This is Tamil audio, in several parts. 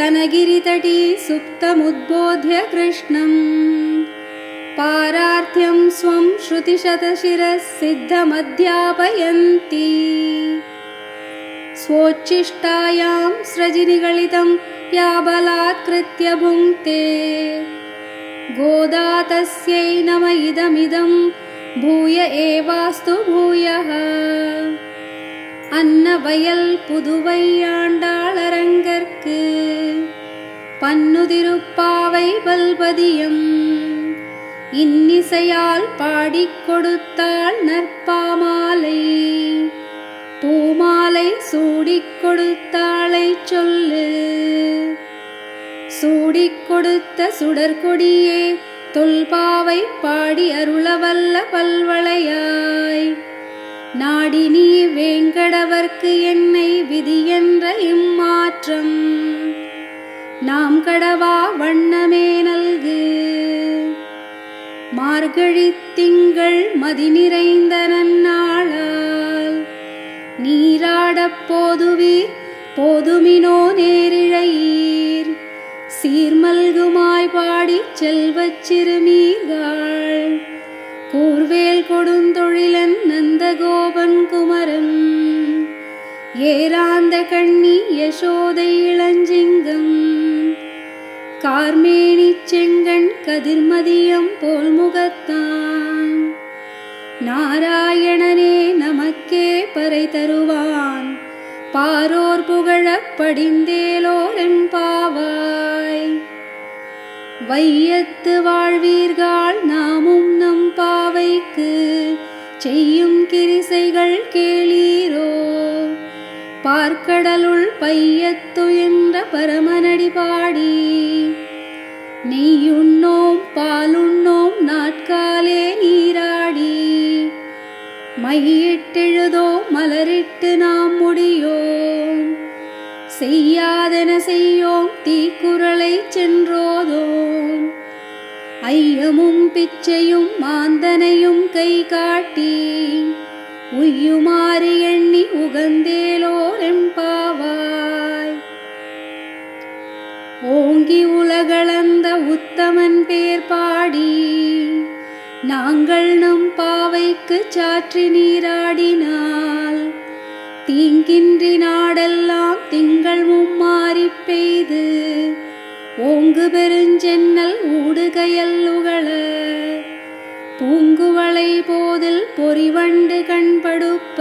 स्तनगिरितटी सुप्तमुद्बोध्य कृष्णम् पारार्थ्यं स्वं श्रुतिशतशिरः सिद्धमध्यापयन्ती स्वोच्छिष्टायां स्रजिनिगलितं या बलात्कृत्य भुङ्क्ते गोदा तस्यै नम इदमिदं भूय एवास्तु भूयः அன்னவயல் புதுவையாண்டாளரங்கற்கு பன்னுதிருப்பாவை பல்பதியம் இன்னிசையால் பாடிக் கொடுத்தாள் நற்பாமாலை பூமாலை சூடிக் கொடுத்தாளை சொல்லு சூடிக் கொடுத்த சுடற்கொடியே தொல்பாவை பாடி அருளவல்ல பல்வளையாய் நாடி நீ வேங்கடவர்க்கு என்னை விதி என்ற இம்மாற்றம் நாம் கடவா வண்ணமே நல்கு மார்கழி திங்கள் மதி நிறைந்த நன்னாளால் நீராடப் போதுவீர் போதுமினோ நேரிழையீர் சீர்மல்குமாய் பாடிச் செல்வச் சிறுமீர்கள் கூர்வேல் கொடுந்தொழிலன் நந்தகோபன் குமரன் ஏராந்த கண்ணி யசோதை இளஞ்சிங்கம் கார்மேனி செங்கண் கதிர்மதியம் போல் முகத்தான் நாராயணனே நமக்கே பறை தருவான் பாரோர் புகழப் படிந்தேலோரெம்பாவாய் வையத்து வாழ்வீர்கள் நாமும் நம் பாவைக்கு செய்யும் கிரிசைகள் கேளீரோ பார்க்கடலுள் பையத்து என்ற பரமனடி பாடி நெய்யுண்ணோம் பாலுண்ணோம் நாட்காலே நீராடி மையிட்டெழுதோம் மலரிட்டு நாம் முடியோம் செய்யாதென செய்யோம் தீக்குறளை சென்றோதோம் ஐயமும் பிச்சையும் மாந்தனையும் கை காட்டி உய்யுமாறு எண்ணி உகந்தேலோரெம்பாவாய் ஓங்கி உலகளந்த உத்தமன் பேர் பாடி நாங்கள் நம் பாவைக்கு சாற்றி நீராடினால் தீங்கின்றி நாடெல்லாம் திங்கள் மும்மாறி பெய்து ஓங்கு பெருஞ்சென்னல் ஊடுகையல் உகள பூங்குவளை போதில் பொறிவண்டு கண்படுப்ப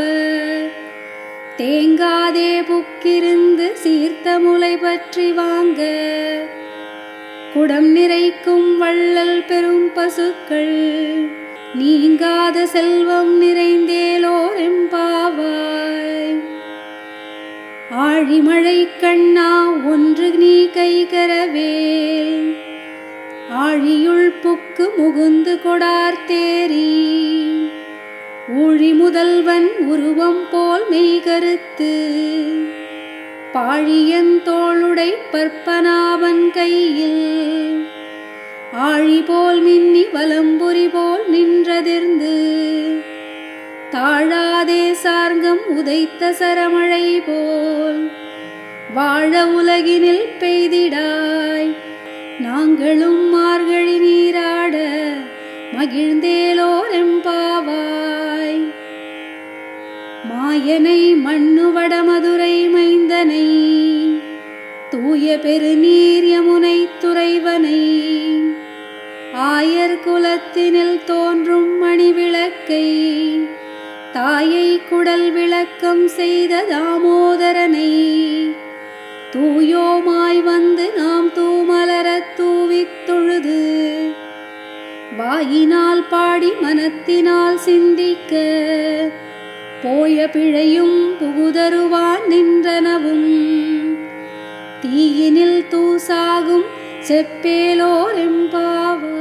தேங்காதே புக்கிருந்து சீர்த்த முளை பற்றி வாங்க குடம் நிறைக்கும் வள்ளல் பெரும் பசுக்கள் நீங்காத செல்வம் நிறைந்தேலோர் எம்பாவாய் ஆழிமழை கண்ணா ஒன்று நீ கைகரவேல் ஆழியுள் புக்கு முகுந்து கொடார் தேரி ஊழி முதல்வன் உருவம் போல் மெய்கருத்து பாழியந்தோளுடை பற்பனாவன் கையில் ஆழி போல் மின்னி வலம்புரி போல் நின்றதிர்ந்து தாழாதே சார்கம் உதைத்த சரமழை போல் வாழ உலகினில் பெய்திடாய் நாங்களும் மார்கழி நீராட மகிழ்ந்தேலோர் எம்பாவாய் மாயனை மண்ணுவட மதுரை மைந்தனை தூய பெருநீர் யமுனை துறைவனை ஆயர் குலத்தினில் தோன்றும் மணி விளக்கை தாயை குடல் விளக்கம் செய்த தாமோதரனை தூயோமாய் வந்து நாம் தூமலரத் தூவித் தொழுது வாயினால் பாடி மனத்தினால் சிந்திக்க போய பிழையும் புகுதருவான் நின்றனவும் தீயினில் தூசாகும் செப்பேலோர் எம்பாவா